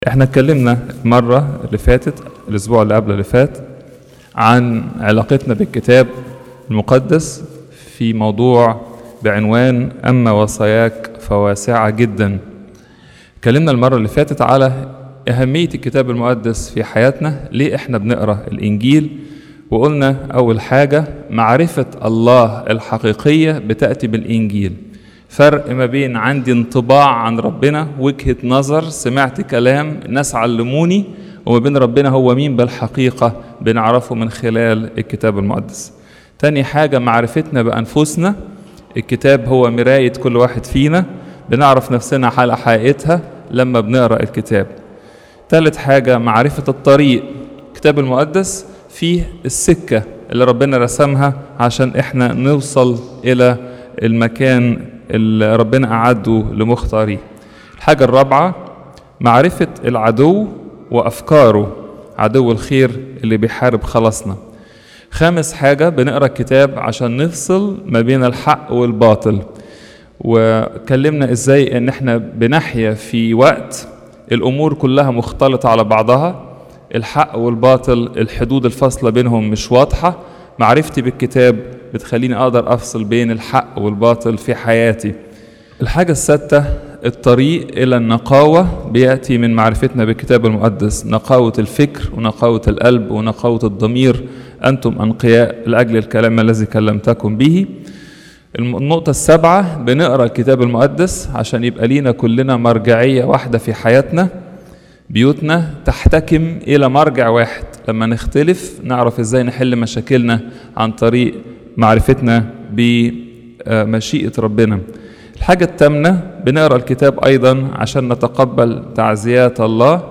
احنا اتكلمنا المرة اللي فاتت الأسبوع اللي قبل اللي فات عن علاقتنا بالكتاب المقدس في موضوع بعنوان أما وصاياك فواسعة جدا اتكلمنا المرة اللي فاتت على أهمية الكتاب المقدس في حياتنا ليه احنا بنقرأ الإنجيل وقلنا أول حاجة معرفة الله الحقيقية بتأتي بالإنجيل فرق ما بين عندي انطباع عن ربنا وجهة نظر سمعت كلام ناس علموني وما بين ربنا هو مين بالحقيقة بنعرفه من خلال الكتاب المقدس تاني حاجة معرفتنا بأنفسنا الكتاب هو مراية كل واحد فينا بنعرف نفسنا على حقيقتها لما بنقرأ الكتاب تالت حاجة معرفة الطريق الكتاب المقدس فيه السكة اللي ربنا رسمها عشان احنا نوصل إلى المكان اللي ربنا أعده لمختاريه الحاجة الرابعة معرفة العدو وأفكاره عدو الخير اللي بيحارب خلاصنا خامس حاجة بنقرأ الكتاب عشان نفصل ما بين الحق والباطل وكلمنا ازاي ان احنا بنحيا في وقت الامور كلها مختلطة على بعضها الحق والباطل الحدود الفاصلة بينهم مش واضحة معرفتي بالكتاب بتخليني اقدر افصل بين الحق والباطل في حياتي الحاجة السادسة الطريق إلى النقاوة بيأتي من معرفتنا بالكتاب المقدس نقاوة الفكر ونقاوة القلب ونقاوة الضمير أنتم أنقياء لأجل الكلام الذي كلمتكم به النقطة السابعة بنقرأ الكتاب المقدس عشان يبقى لينا كلنا مرجعية واحدة في حياتنا بيوتنا تحتكم إلى مرجع واحد لما نختلف نعرف إزاي نحل مشاكلنا عن طريق معرفتنا بمشيئة ربنا الحاجة الثامنة بنقرأ الكتاب أيضا عشان نتقبل تعزيات الله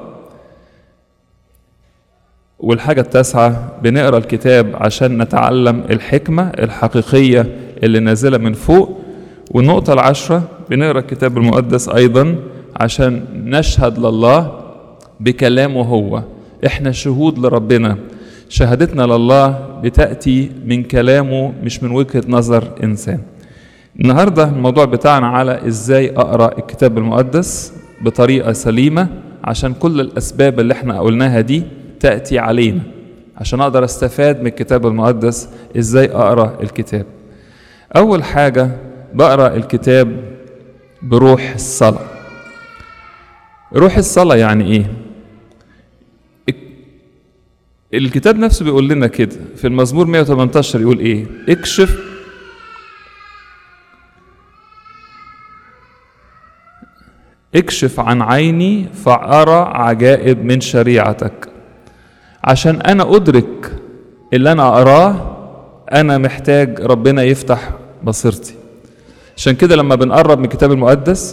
والحاجة التاسعة بنقرأ الكتاب عشان نتعلم الحكمة الحقيقية اللي نازلة من فوق والنقطة العشرة بنقرأ الكتاب المقدس أيضا عشان نشهد لله بكلامه هو احنا شهود لربنا شهادتنا لله بتأتي من كلامه مش من وجهة نظر إنسان النهاردة الموضوع بتاعنا على إزاي أقرأ الكتاب المقدس بطريقة سليمة عشان كل الأسباب اللي احنا قلناها دي تأتي علينا عشان أقدر أستفاد من الكتاب المقدس إزاي أقرأ الكتاب أول حاجة بقرأ الكتاب بروح الصلاة روح الصلاة يعني إيه؟ الكتاب نفسه بيقول لنا كده في المزمور 118 يقول إيه؟ اكشف اكشف عن عيني فأرى عجائب من شريعتك عشان أنا أدرك اللي أنا أقراه أنا محتاج ربنا يفتح بصيرتي عشان كده لما بنقرب من الكتاب المقدس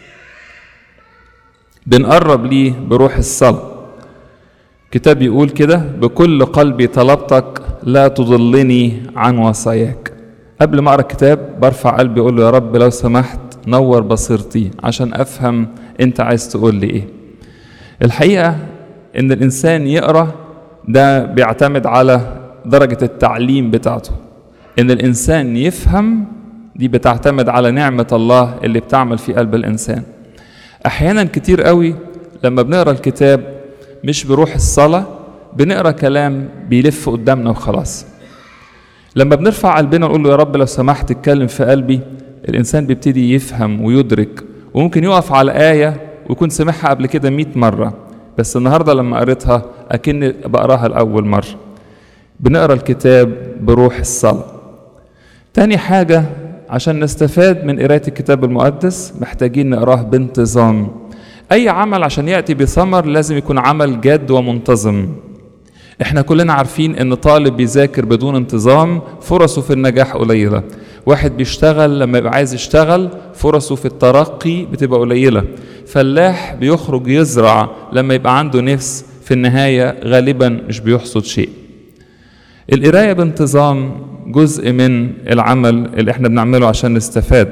بنقرب ليه بروح الصلاة كتاب يقول كده بكل قلبي طلبتك لا تضلني عن وصاياك قبل ما اقرا الكتاب برفع قلبي اقول له يا رب لو سمحت نور بصيرتي عشان افهم انت عايز تقول لي ايه الحقيقه ان الانسان يقرا ده بيعتمد على درجه التعليم بتاعته ان الانسان يفهم دي بتعتمد على نعمه الله اللي بتعمل في قلب الانسان احيانا كتير قوي لما بنقرا الكتاب مش بروح الصلاه بنقرا كلام بيلف قدامنا وخلاص لما بنرفع قلبنا نقول له يا رب لو سمحت اتكلم في قلبي الإنسان بيبتدي يفهم ويدرك وممكن يقف على آية ويكون سمعها قبل كده مئة مرة بس النهاردة لما قريتها أكن بقراها لأول مرة بنقرا الكتاب بروح الصلاة تاني حاجة عشان نستفاد من قراية الكتاب المقدس محتاجين نقراه بانتظام أي عمل عشان يأتي بثمر لازم يكون عمل جاد ومنتظم احنا كلنا عارفين ان طالب بيذاكر بدون انتظام فرصه في النجاح قليله واحد بيشتغل لما يبقى عايز يشتغل فرصه في الترقي بتبقى قليله فلاح بيخرج يزرع لما يبقى عنده نفس في النهايه غالبا مش بيحصد شيء القرايه بانتظام جزء من العمل اللي احنا بنعمله عشان نستفاد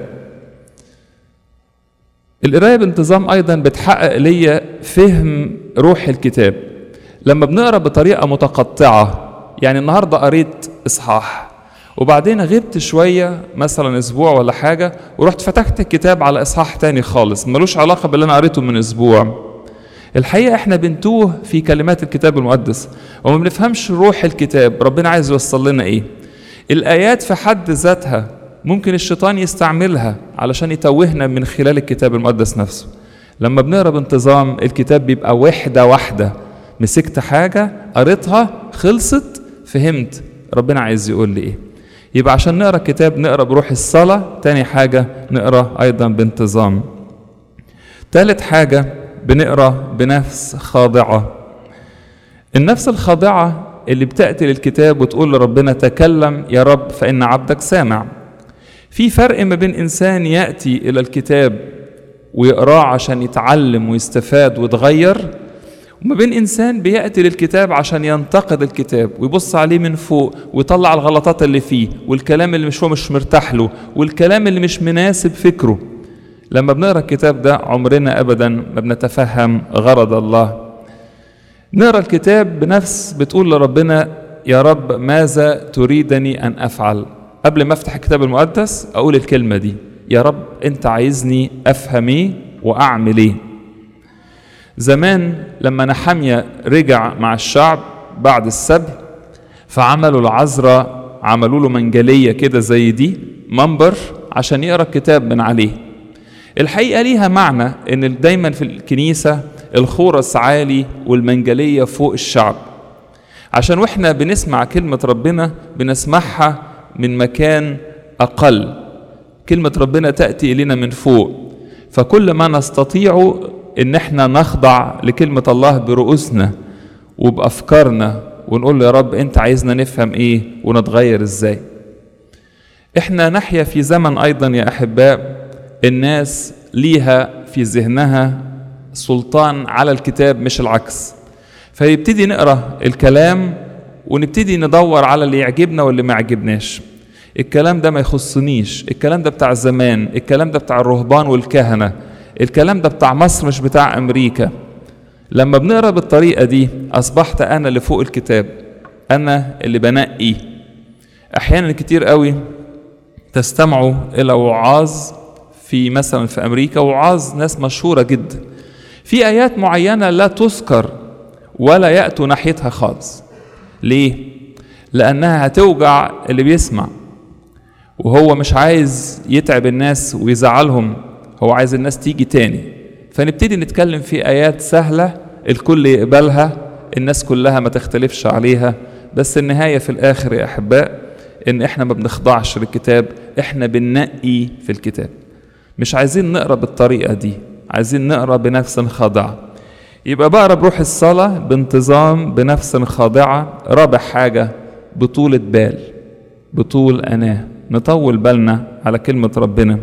القرايه بانتظام ايضا بتحقق ليا فهم روح الكتاب لما بنقرا بطريقه متقطعه يعني النهارده قريت اصحاح وبعدين غبت شويه مثلا اسبوع ولا حاجه ورحت فتحت الكتاب على اصحاح تاني خالص ملوش علاقه باللي انا قريته من اسبوع الحقيقة احنا بنتوه في كلمات الكتاب المقدس وما بنفهمش روح الكتاب ربنا عايز يوصل لنا ايه الآيات في حد ذاتها ممكن الشيطان يستعملها علشان يتوهنا من خلال الكتاب المقدس نفسه لما بنقرا بانتظام الكتاب بيبقى وحدة واحدة مسكت حاجة قريتها خلصت فهمت ربنا عايز يقول لي ايه يبقى عشان نقرا الكتاب نقرا بروح الصلاة تاني حاجة نقرا أيضا بانتظام تالت حاجة بنقرا بنفس خاضعة النفس الخاضعة اللي بتأتي للكتاب وتقول لربنا تكلم يا رب فإن عبدك سامع في فرق ما بين إنسان يأتي إلى الكتاب ويقراه عشان يتعلم ويستفاد ويتغير وما بين إنسان بيأتي للكتاب عشان ينتقد الكتاب ويبص عليه من فوق ويطلع الغلطات اللي فيه والكلام اللي مش هو مش مرتاح له والكلام اللي مش مناسب فكره لما بنقرا الكتاب ده عمرنا ابدا ما بنتفهم غرض الله نقرا الكتاب بنفس بتقول لربنا يا رب ماذا تريدني ان افعل قبل ما افتح الكتاب المقدس اقول الكلمه دي يا رب انت عايزني افهم ايه واعمل ايه زمان لما نحمية رجع مع الشعب بعد السبي فعملوا العذراء عملوا له منجليه كده زي دي منبر عشان يقرا الكتاب من عليه الحقيقه ليها معنى ان دايما في الكنيسه الخورس عالي والمنجليه فوق الشعب عشان واحنا بنسمع كلمه ربنا بنسمعها من مكان اقل كلمه ربنا تاتي الينا من فوق فكل ما نستطيع ان احنا نخضع لكلمه الله برؤوسنا وبافكارنا ونقول له يا رب انت عايزنا نفهم ايه ونتغير ازاي احنا نحيا في زمن ايضا يا احباء الناس ليها في ذهنها سلطان على الكتاب مش العكس فيبتدي نقرا الكلام ونبتدي ندور على اللي يعجبنا واللي ما يعجبناش الكلام ده ما يخصنيش الكلام ده بتاع زمان الكلام ده بتاع الرهبان والكهنة الكلام ده بتاع مصر مش بتاع أمريكا لما بنقرا بالطريقة دي أصبحت أنا اللي فوق الكتاب أنا اللي بنقي أحيانا كتير قوي تستمعوا إلى وعاظ في مثلا في امريكا وعاظ ناس مشهوره جدا في ايات معينه لا تذكر ولا ياتوا ناحيتها خالص ليه لانها هتوجع اللي بيسمع وهو مش عايز يتعب الناس ويزعلهم هو عايز الناس تيجي تاني فنبتدي نتكلم في ايات سهله الكل يقبلها الناس كلها ما تختلفش عليها بس النهايه في الاخر يا احباء ان احنا ما بنخضعش للكتاب احنا بننقي في الكتاب مش عايزين نقرا بالطريقه دي عايزين نقرا بنفس خاضعه يبقى بقرا بروح الصلاه بانتظام بنفس خاضعه رابع حاجه بطوله بال بطول اناه نطول بالنا على كلمه ربنا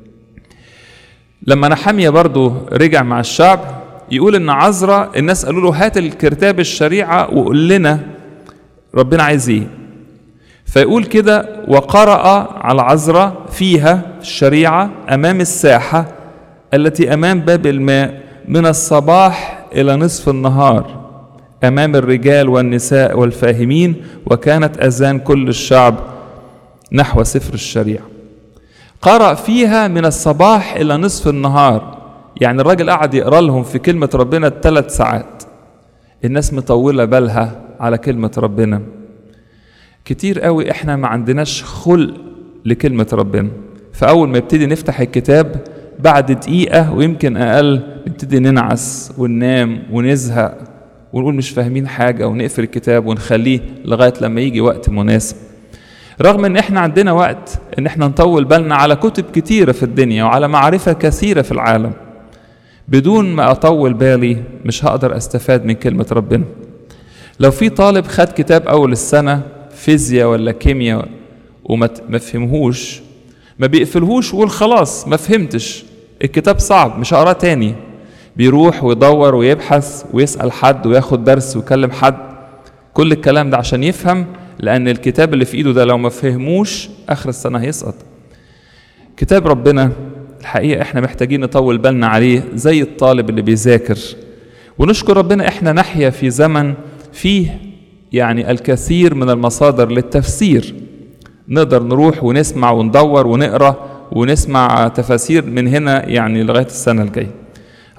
لما نحمية برضو رجع مع الشعب يقول ان عذرا الناس قالوا له هات الكتاب الشريعه وقول لنا ربنا عايز ايه فيقول كده وقرأ على عذراء فيها الشريعة أمام الساحة التي أمام باب الماء من الصباح إلى نصف النهار أمام الرجال والنساء والفاهمين وكانت أذان كل الشعب نحو سفر الشريعة قرأ فيها من الصباح إلى نصف النهار يعني الراجل قعد يقرأ لهم في كلمة ربنا ثلاث ساعات الناس مطولة بالها على كلمة ربنا كتير قوي احنا ما عندناش خلق لكلمة ربنا فأول ما يبتدي نفتح الكتاب بعد دقيقة ويمكن أقل نبتدي ننعس وننام ونزهق ونقول مش فاهمين حاجة ونقفل الكتاب ونخليه لغاية لما يجي وقت مناسب رغم ان احنا عندنا وقت ان احنا نطول بالنا على كتب كتيرة في الدنيا وعلى معرفة كثيرة في العالم بدون ما اطول بالي مش هقدر استفاد من كلمة ربنا لو في طالب خد كتاب اول السنة فيزياء ولا كيمياء وما ما فهمهوش ما بيقفلهوش ويقول خلاص ما فهمتش الكتاب صعب مش هقراه تاني بيروح ويدور ويبحث ويسأل حد وياخد درس ويكلم حد كل الكلام ده عشان يفهم لأن الكتاب اللي في إيده ده لو ما فهموش آخر السنة هيسقط كتاب ربنا الحقيقة إحنا محتاجين نطول بالنا عليه زي الطالب اللي بيذاكر ونشكر ربنا إحنا نحيا في زمن فيه يعني الكثير من المصادر للتفسير نقدر نروح ونسمع وندور ونقرا ونسمع تفاسير من هنا يعني لغايه السنه الجايه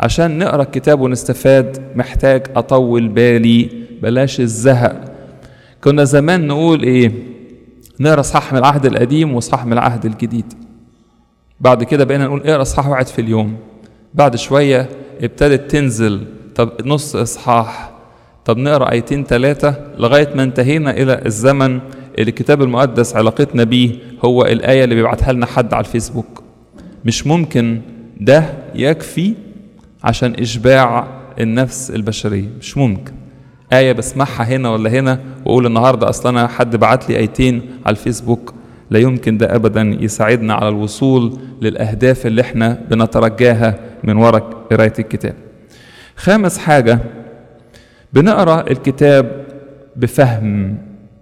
عشان نقرا الكتاب ونستفاد محتاج اطول بالي بلاش الزهق كنا زمان نقول ايه نقرا اصحاح من العهد القديم واصحاح من العهد الجديد بعد كده بقينا نقول اقرا اصحاح واحد في اليوم بعد شويه ابتدت تنزل طب نص اصحاح طب نقرا ايتين ثلاثه لغايه ما انتهينا الى الزمن اللي الكتاب المقدس علاقتنا بيه هو الايه اللي بيبعتها لنا حد على الفيسبوك مش ممكن ده يكفي عشان اشباع النفس البشريه مش ممكن آية بسمعها هنا ولا هنا وأقول النهاردة أصلا أنا حد بعت لي آيتين على الفيسبوك لا يمكن ده أبدا يساعدنا على الوصول للأهداف اللي احنا بنترجاها من وراء قراية الكتاب خامس حاجة بنقرأ الكتاب بفهم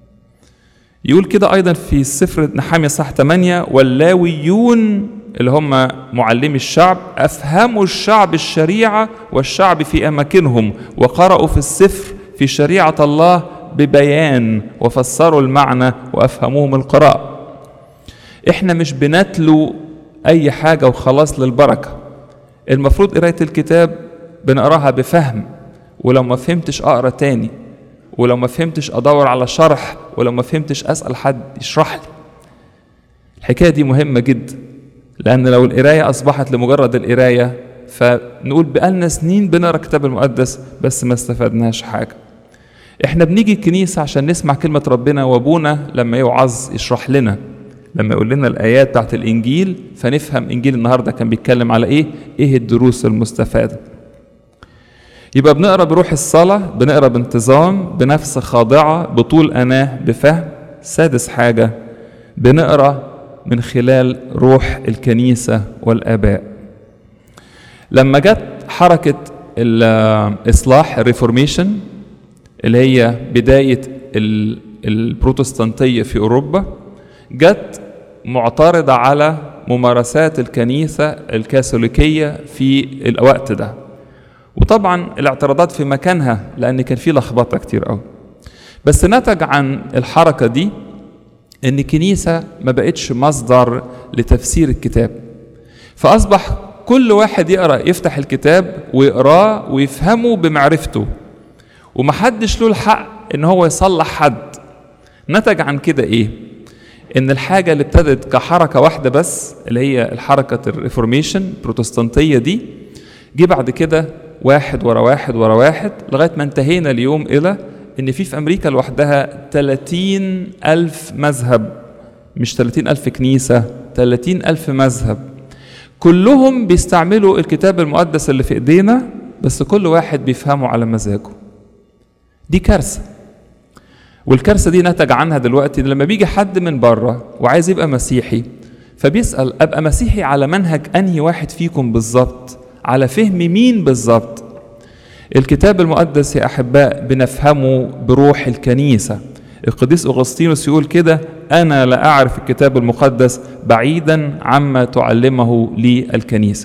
يقول كده أيضا في سفر نحامية صح 8 واللاويون اللي هم معلمي الشعب أفهموا الشعب الشريعة والشعب في أماكنهم وقرأوا في السفر في شريعة الله ببيان وفسروا المعنى وأفهموهم القراءة إحنا مش بنتلو أي حاجة وخلاص للبركة المفروض قراية الكتاب بنقراها بفهم ولو ما فهمتش أقرأ تاني ولو ما فهمتش أدور على شرح ولو ما فهمتش أسأل حد يشرح لي الحكاية دي مهمة جدا لأن لو القراية أصبحت لمجرد القراية فنقول بقالنا سنين بنقرا الكتاب المقدس بس ما استفدناش حاجة احنا بنيجي الكنيسة عشان نسمع كلمة ربنا وابونا لما يوعظ يشرح لنا لما يقول لنا الآيات بتاعت الإنجيل فنفهم إنجيل النهاردة كان بيتكلم على إيه إيه الدروس المستفادة يبقى بنقرا بروح الصلاة بنقرا بانتظام بنفس خاضعة بطول أناه بفهم سادس حاجة بنقرا من خلال روح الكنيسة والآباء لما جت حركة الإصلاح الريفورميشن اللي هي بداية البروتستانتية في أوروبا جت معترضة على ممارسات الكنيسة الكاثوليكية في الوقت ده وطبعا الاعتراضات في مكانها لأن كان في لخبطة كتير قوي بس نتج عن الحركة دي ان الكنيسة ما بقتش مصدر لتفسير الكتاب فأصبح كل واحد يقرأ يفتح الكتاب ويقراه ويفهمه بمعرفته ومحدش له الحق ان هو يصلح حد نتج عن كده ايه ان الحاجة اللي ابتدت كحركة واحدة بس اللي هي الحركة الريفورميشن البروتستانتية دي جه بعد كده واحد ورا واحد ورا واحد لغاية ما انتهينا اليوم إلى إن في في أمريكا لوحدها 30 ألف مذهب مش 30 ألف كنيسة 30 ألف مذهب كلهم بيستعملوا الكتاب المقدس اللي في إيدينا بس كل واحد بيفهمه على مزاجه دي كارثة والكارثة دي نتج عنها دلوقتي لما بيجي حد من بره وعايز يبقى مسيحي فبيسأل أبقى مسيحي على منهج أنهي واحد فيكم بالظبط على فهم مين بالظبط الكتاب المقدس يا أحباء بنفهمه بروح الكنيسة القديس أغسطينوس يقول كده أنا لا أعرف الكتاب المقدس بعيدا عما تعلمه لي الكنيسة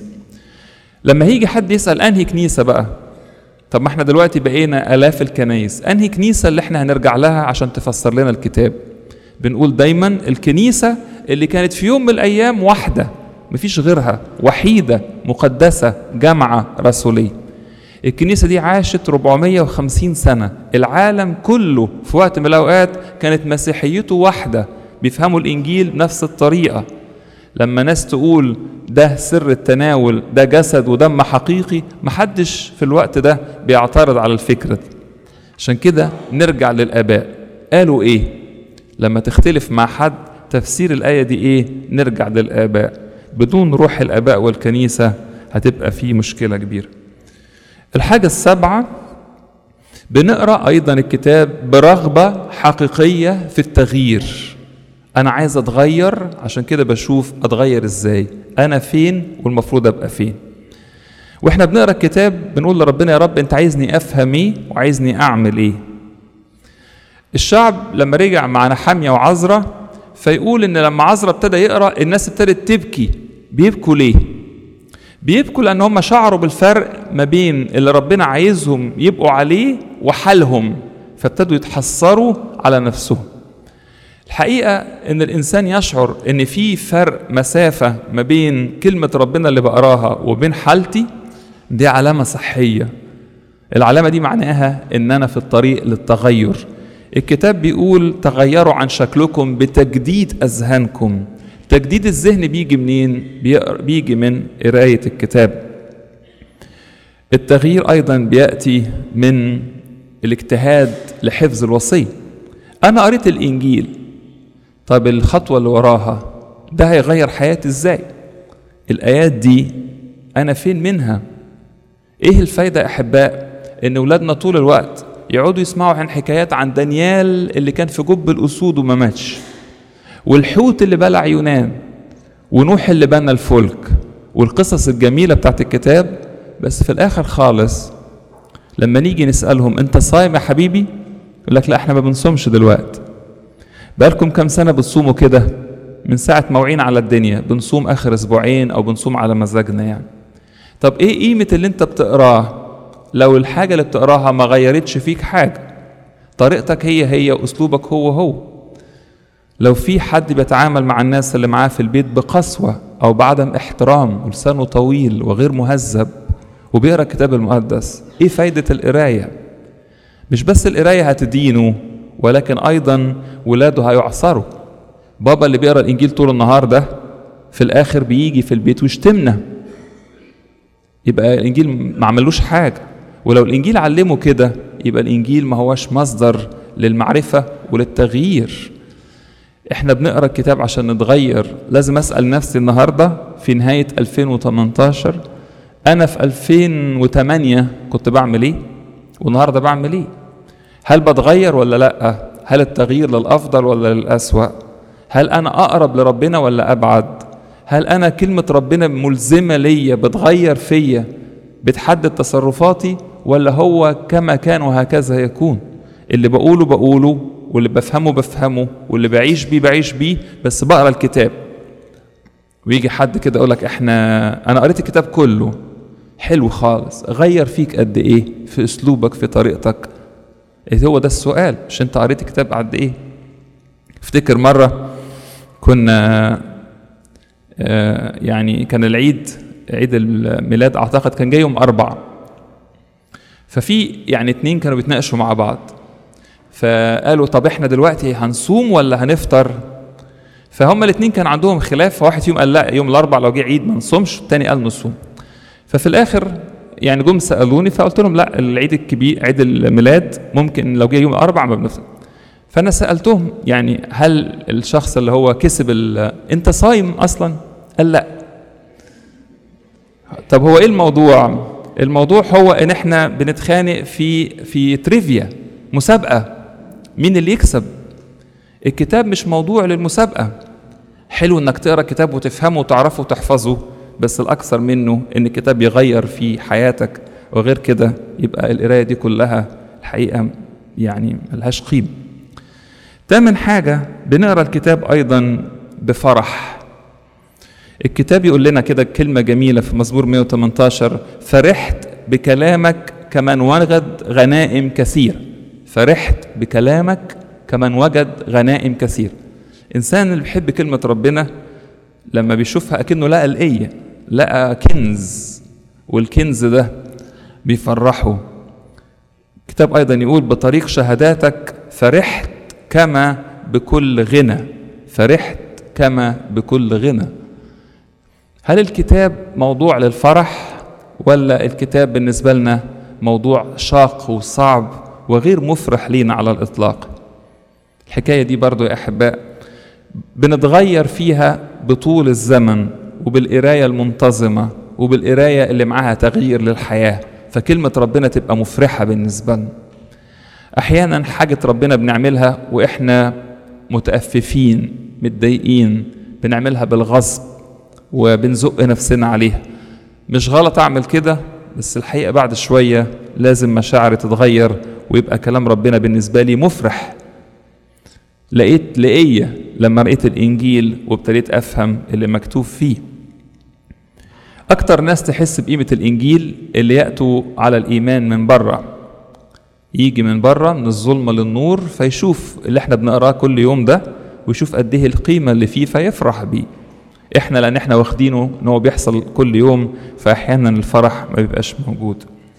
لما هيجي حد يسأل أنهي كنيسة بقى طب ما احنا دلوقتي بقينا آلاف الكنايس أنهي كنيسة اللي احنا هنرجع لها عشان تفسر لنا الكتاب بنقول دايما الكنيسة اللي كانت في يوم من الأيام واحدة مفيش غيرها وحيدة مقدسة جامعة رسولية الكنيسة دي عاشت 450 سنة العالم كله في وقت من الأوقات كانت مسيحيته واحدة بيفهموا الإنجيل بنفس الطريقة لما ناس تقول ده سر التناول ده جسد ودم حقيقي محدش في الوقت ده بيعترض على الفكرة دي عشان كده نرجع للآباء قالوا إيه لما تختلف مع حد تفسير الآية دي إيه نرجع للآباء بدون روح الآباء والكنيسة هتبقى في مشكلة كبيرة الحاجة السابعة بنقرأ أيضا الكتاب برغبة حقيقية في التغيير أنا عايز أتغير عشان كده بشوف أتغير إزاي أنا فين والمفروض أبقى فين وإحنا بنقرأ الكتاب بنقول لربنا يا رب أنت عايزني أفهم إيه وعايزني أعمل إيه الشعب لما رجع مع نحامية وعزرة فيقول إن لما عزرة ابتدى يقرأ الناس ابتدت تبكي بيبكوا ليه؟ بيبكوا لأن هم شعروا بالفرق ما بين اللي ربنا عايزهم يبقوا عليه وحالهم فابتدوا يتحسروا على نفسهم الحقيقة إن الإنسان يشعر إن في فرق مسافة ما بين كلمة ربنا اللي بقراها وبين حالتي دي علامة صحية العلامة دي معناها إن أنا في الطريق للتغير الكتاب بيقول تغيروا عن شكلكم بتجديد أذهانكم تجديد الذهن بيجي منين؟ بيجي من قراية الكتاب التغيير أيضا بيأتي من الاجتهاد لحفظ الوصية أنا قريت الإنجيل طب الخطوة اللي وراها ده هيغير حياتي إزاي؟ الآيات دي أنا فين منها؟ إيه الفايدة يا أحباء؟ إن ولادنا طول الوقت يقعدوا يسمعوا عن حكايات عن دانيال اللي كان في جب الأسود وما ماتش والحوت اللي بلع يونان ونوح اللي بنى الفلك والقصص الجميلة بتاعت الكتاب بس في الآخر خالص لما نيجي نسألهم أنت صايم يا حبيبي؟ يقول لك لا احنا ما بنصومش دلوقتي بقالكم كام سنة بتصوموا كده من ساعة ما وعينا على الدنيا بنصوم آخر أسبوعين أو بنصوم على مزاجنا يعني طب إيه قيمة اللي أنت بتقراه لو الحاجة اللي بتقراها ما غيرتش فيك حاجة طريقتك هي هي أسلوبك هو هو لو في حد بيتعامل مع الناس اللي معاه في البيت بقسوة أو بعدم احترام ولسانه طويل وغير مهذب وبيقرا الكتاب المقدس ايه فايدة القراية مش بس القراية هتدينه ولكن أيضا ولاده هيعصروا بابا اللي بيقرا الإنجيل طول النهار ده في الآخر بيجي في البيت ويشتمنا يبقى الإنجيل ما عملوش حاجة ولو الإنجيل علمه كده يبقى الإنجيل ما هوش مصدر للمعرفة وللتغيير احنا بنقرا الكتاب عشان نتغير لازم اسال نفسي النهارده في نهايه 2018 انا في 2008 كنت بعمل ايه والنهارده بعمل ايه هل بتغير ولا لا هل التغيير للافضل ولا للاسوا هل انا اقرب لربنا ولا ابعد هل انا كلمه ربنا ملزمه ليا بتغير فيا بتحدد تصرفاتي ولا هو كما كان وهكذا يكون اللي بقوله بقوله واللي بفهمه بفهمه واللي بعيش بيه بعيش بيه بس بقرا الكتاب ويجي حد كده يقول لك احنا انا قريت الكتاب كله حلو خالص غير فيك قد ايه في اسلوبك في طريقتك إيه هو ده السؤال مش انت قريت الكتاب قد ايه افتكر مره كنا آه يعني كان العيد عيد الميلاد اعتقد كان جاي يوم اربع ففي يعني اتنين كانوا بيتناقشوا مع بعض فقالوا طب احنا دلوقتي هنصوم ولا هنفطر فهم الاثنين كان عندهم خلاف فواحد فيهم قال لا يوم الاربع لو جه عيد ما نصومش والتاني قال نصوم ففي الاخر يعني جم سالوني فقلت لهم لا العيد الكبير عيد الميلاد ممكن لو جه يوم الاربع ما بنفطر فانا سالتهم يعني هل الشخص اللي هو كسب انت صايم اصلا قال لا طب هو ايه الموضوع الموضوع هو ان احنا بنتخانق في في تريفيا مسابقه مين اللي يكسب الكتاب مش موضوع للمسابقة حلو انك تقرا كتاب وتفهمه وتعرفه وتحفظه بس الاكثر منه ان الكتاب يغير في حياتك وغير كده يبقى القرايه دي كلها الحقيقه يعني ملهاش قيمه تامن حاجه بنقرا الكتاب ايضا بفرح الكتاب يقول لنا كده كلمه جميله في مزمور 118 فرحت بكلامك كمن وجد غنائم كثير فرحت بكلامك كمن وجد غنائم كثير انسان اللي بيحب كلمه ربنا لما بيشوفها اكنه لقى الايه لقى كنز والكنز ده بيفرحه الكتاب ايضا يقول بطريق شهاداتك فرحت كما بكل غنى فرحت كما بكل غنى هل الكتاب موضوع للفرح ولا الكتاب بالنسبه لنا موضوع شاق وصعب وغير مفرح لينا على الاطلاق الحكايه دي برضو يا احباء بنتغير فيها بطول الزمن وبالقرايه المنتظمه وبالقرايه اللي معاها تغيير للحياه فكلمه ربنا تبقى مفرحه بالنسبه لنا احيانا حاجه ربنا بنعملها واحنا متأففين متضايقين بنعملها بالغصب وبنزق نفسنا عليها مش غلط اعمل كده بس الحقيقه بعد شويه لازم مشاعري تتغير ويبقى كلام ربنا بالنسبه لي مفرح لقيت لقية لما قريت الإنجيل وابتديت أفهم اللي مكتوب فيه أكتر ناس تحس بقيمة الإنجيل اللي يأتوا على الإيمان من بره يجي من بره من الظلمة للنور فيشوف اللي احنا بنقراه كل يوم ده ويشوف قد ايه القيمة اللي فيه فيفرح بيه احنا لان احنا واخدينه ان هو بيحصل كل يوم فاحيانا الفرح ما بيبقاش موجود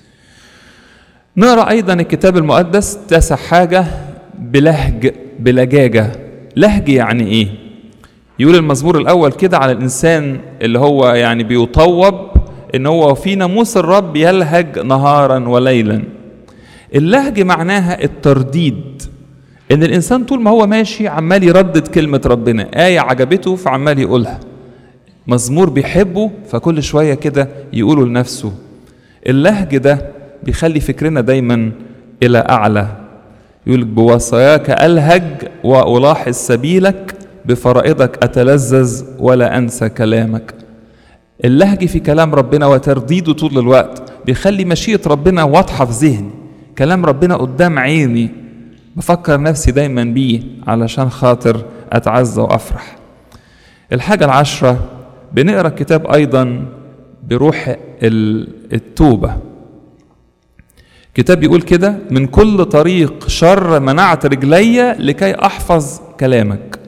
نقرا ايضا الكتاب المقدس تسع حاجه بلهج بلجاجه لهج يعني ايه يقول المزمور الاول كده على الانسان اللي هو يعني بيطوب ان هو في ناموس الرب يلهج نهارا وليلا اللهج معناها الترديد ان الانسان طول ما هو ماشي عمال يردد كلمه ربنا ايه عجبته فعمال يقولها مزمور بيحبه فكل شويه كده يقوله لنفسه اللهج ده بيخلي فكرنا دايما الى اعلى يقول بوصاياك الهج والاحظ سبيلك بفرائضك اتلذذ ولا انسى كلامك اللهج في كلام ربنا وترديده طول الوقت بيخلي مشيئه ربنا واضحه في ذهني كلام ربنا قدام عيني بفكر نفسي دايما بيه علشان خاطر اتعزى وافرح الحاجه العشره بنقرا الكتاب ايضا بروح التوبه كتاب بيقول كده من كل طريق شر منعت رجلي لكي احفظ كلامك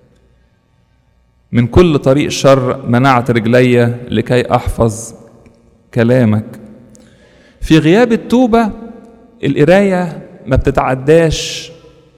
من كل طريق شر منعت رجلي لكي احفظ كلامك في غياب التوبه القرايه ما بتتعداش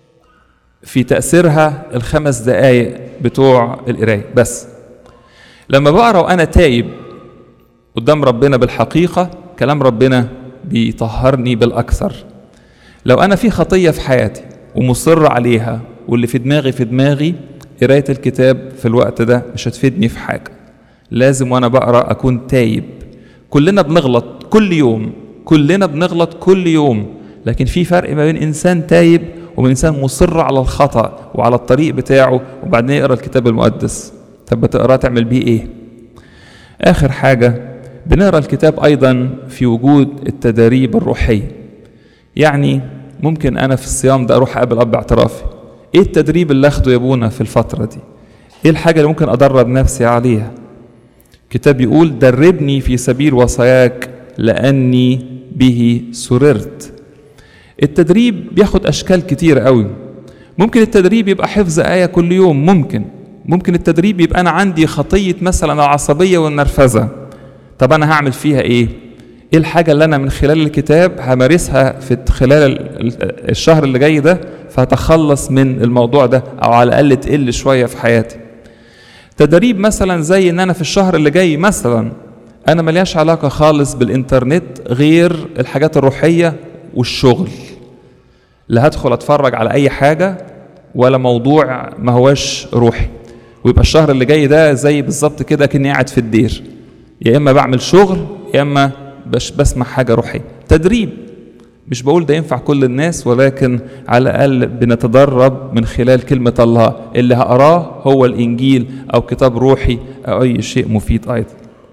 في تاثيرها الخمس دقائق بتوع القرايه بس لما بقرا وانا تايب قدام ربنا بالحقيقه كلام ربنا بيطهرني بالاكثر لو انا في خطيه في حياتي ومصر عليها واللي في دماغي في دماغي قرايه الكتاب في الوقت ده مش هتفيدني في حاجه لازم وانا بقرا اكون تايب كلنا بنغلط كل يوم كلنا بنغلط كل يوم لكن في فرق ما بين انسان تايب وبين انسان مصر على الخطا وعلى الطريق بتاعه وبعدين يقرا الكتاب المقدس طب بتقراه تعمل بيه ايه اخر حاجه بنقرا الكتاب ايضا في وجود التداريب الروحيه يعني ممكن انا في الصيام ده اروح اقابل اب اعترافي ايه التدريب اللي اخده يا ابونا في الفتره دي ايه الحاجه اللي ممكن ادرب نفسي عليها الكتاب يقول دربني في سبيل وصاياك لاني به سررت التدريب بياخد اشكال كتير قوي ممكن التدريب يبقى حفظ ايه كل يوم ممكن ممكن التدريب يبقى انا عندي خطيه مثلا العصبيه والنرفزه طب انا هعمل فيها ايه ايه الحاجه اللي انا من خلال الكتاب همارسها في خلال الشهر اللي جاي ده فهتخلص من الموضوع ده او على الاقل تقل شويه في حياتي تدريب مثلا زي ان انا في الشهر اللي جاي مثلا انا ملياش علاقه خالص بالانترنت غير الحاجات الروحيه والشغل لا هدخل اتفرج على اي حاجه ولا موضوع ما هواش روحي ويبقى الشهر اللي جاي ده زي بالظبط كده كاني قاعد في الدير يا اما بعمل شغل يا اما بش بسمع حاجه روحيه تدريب مش بقول ده ينفع كل الناس ولكن على الاقل بنتدرب من خلال كلمه الله اللي هقراه هو الانجيل او كتاب روحي او اي شيء مفيد ايضا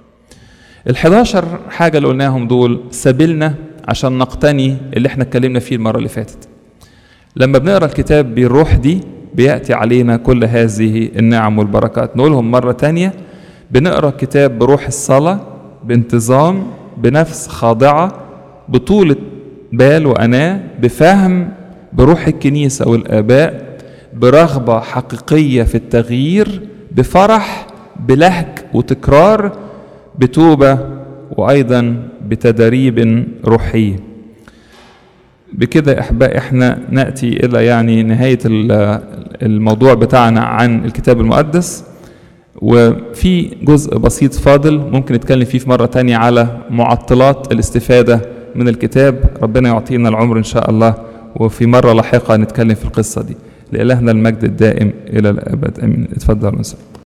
ال11 حاجه اللي قلناهم دول سبيلنا عشان نقتني اللي احنا اتكلمنا فيه المره اللي فاتت لما بنقرا الكتاب بالروح دي بياتي علينا كل هذه النعم والبركات نقولهم مره تانية بنقرا الكتاب بروح الصلاه بانتظام بنفس خاضعه بطوله بال واناه بفهم بروح الكنيسه والاباء برغبه حقيقيه في التغيير بفرح بلهج وتكرار بتوبه وايضا بتدريب روحي بكده يا احبائي احنا ناتي الى يعني نهايه الموضوع بتاعنا عن الكتاب المقدس وفي جزء بسيط فاضل ممكن نتكلم فيه في مرة تانية على معطلات الاستفادة من الكتاب ربنا يعطينا العمر إن شاء الله وفي مرة لاحقة نتكلم في القصة دي لإلهنا المجد الدائم إلى الأبد أمين اتفضل نسأل